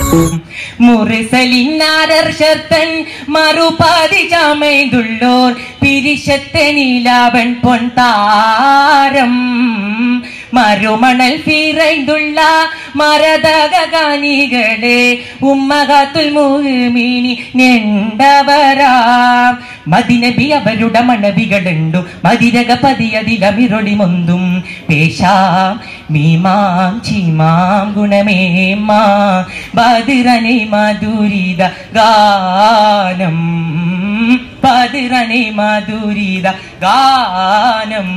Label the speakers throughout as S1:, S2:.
S1: മുറിസലിന്നാരർഷത്തൻ മറുപാതി ചമൈതുള്ളോർ പിരിശത്തനിലാവൻ പൊൻതാരം മറുമണൽ ഫിറൈന്തുള്ള മരതകാനികളെ ഉമ്മകാത്തുൽ മുഹ്മിനി നെണ്ടവരാം മദിനബി അവരുടെ മണവികളുണ്ടു മതിരക പതിയതിലമിറൊളി മൊന്തും പേശാം മീമാം ചീമാം ഗുണമേമാ ബദിറനെ മധുരിത ഗാനം ബദിറനെ മധുരിത ഗാനം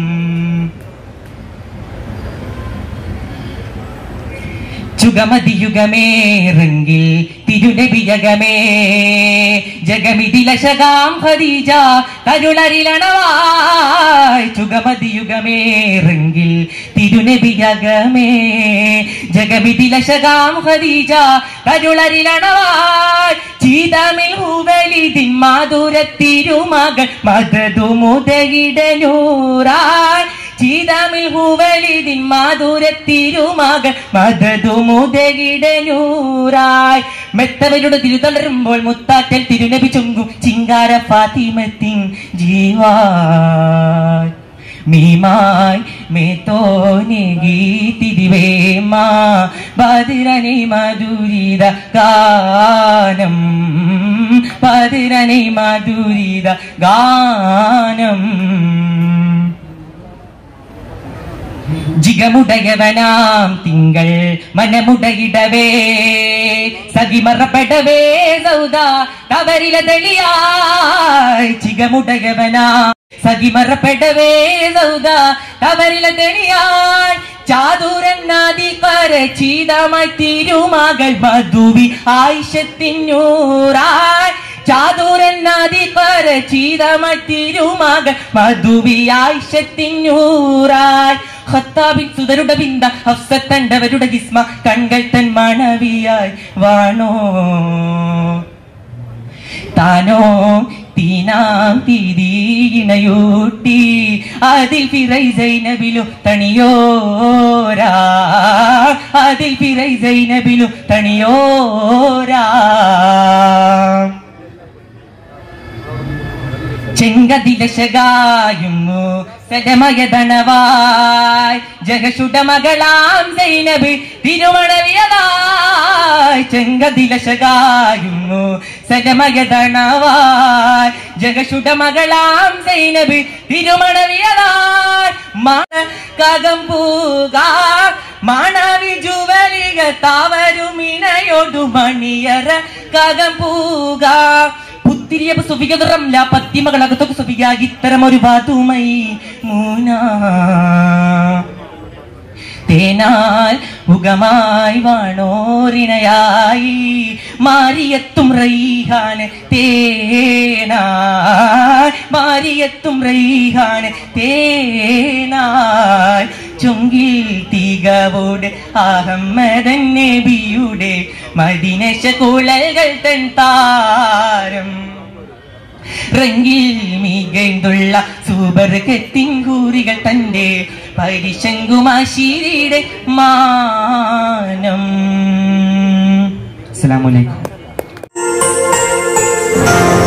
S1: ചുഗമതിയുഗമേറെങ്കിൽ തിരുനബിയകമേ ജഗമിതിലശകാം ഖദീജ കരുളരിലണവായ് ചുഗമതിയുഗമേറെങ്കിൽ തിരുനബിയകമേ ജഗമിതിലശകാം ഖദീജ കരുളരിലണവായ് ചീതമിൽ ഹുവലിതിൻ മാധുരത്തിരുമകൾ മതതു മുതകിടനൂറായ് ചീതമിൽ ഹുവലിതിൻ മാധുരത്തിരുമകൾ മതതു മുതകിടനൂറായ് മെത്തവരുടെ തിരുതളരുമ്പോൾ മുത്താറ്റൽ തിരുനബി ചുങ്കും ചിങ്കാര ഫാത്തിമത്തിൻ ജീവായ് മീമായി മേത്തോനെ ഗീതിരിവേമാ ബദിരനെ മധുരിത ഗാനം ബദിരനെ മധുരിത ഗാനം ജിഗമുടയവനാം തിങ്കൾ മനമുടയിടവേ സഖിമറപ്പെടവേ സൗദ കവരില തെളിയായി ചിഗമുടയവനാ സഖിമറപ്പെടവേ സൗദ കവരില തെളിയായി ചാതുരന്നാദി കര ചീതമായി തിരുമകൾ മധുവി ആയിഷത്തിനൂറായി ചാതുരന്നാദി കര ചീതമായി തിരുമകൾ മധുവി ആയിഷത്തിനൂറായി ഖത്താബിൻ സുതരുടെ ബിന്ദ ഹഫ്സത്തണ്ടവരുടെ ജിസ്മ കൺകൾ തൻ മണവിയായി വാണോ താനോ തീനാം തിരിയിണയൂട്ടി അതിൽ പിറൈ സൈനബിലു തണിയോരാ അതിൽ പിറൈ സൈനബിലു തണിയോരാ ചെങ്കതിലശകായുന്നു സജമയതണവായ് ജഗശുടമകളാം സൈനബ് തിരുമണവിയതായ് ചെങ്കതിലശകായുന്നു സജമയതണവായ് ജഗശുടമകളാം സൈനബ് തിരുമണവിയതായ് മണ കകം പൂക മണവി ജുവലിക താവരുമിണയൊടു മണിയറ കകം പൂക പുത്തിരിയപ്പ സുഫികറംല പത്തിമകളകത്തൊക്കെ സുഫിക ഇത്തരം ഒരു വാതുമൈ മൂന തേനാൽ മുഖമായി വാണോറിണയായി മാറിയെത്തും റൈഹാന് തേനായി മാറിയെത്തും റൈഹാന് തേനായി ചുങ്കിൽ തികവോട് അഹമ്മദൻ നബിയുടെ മദിനശ കുഴൽകൾ തൻ താരം റെങ്കിൽ മികൈന്തുള്ള സൂപർഗത്തിൻ കൂറികൾ തന്റെ പരിശങ്കുമാശീരിയുടെ മാനം അസ്സലാമു അലൈക്കും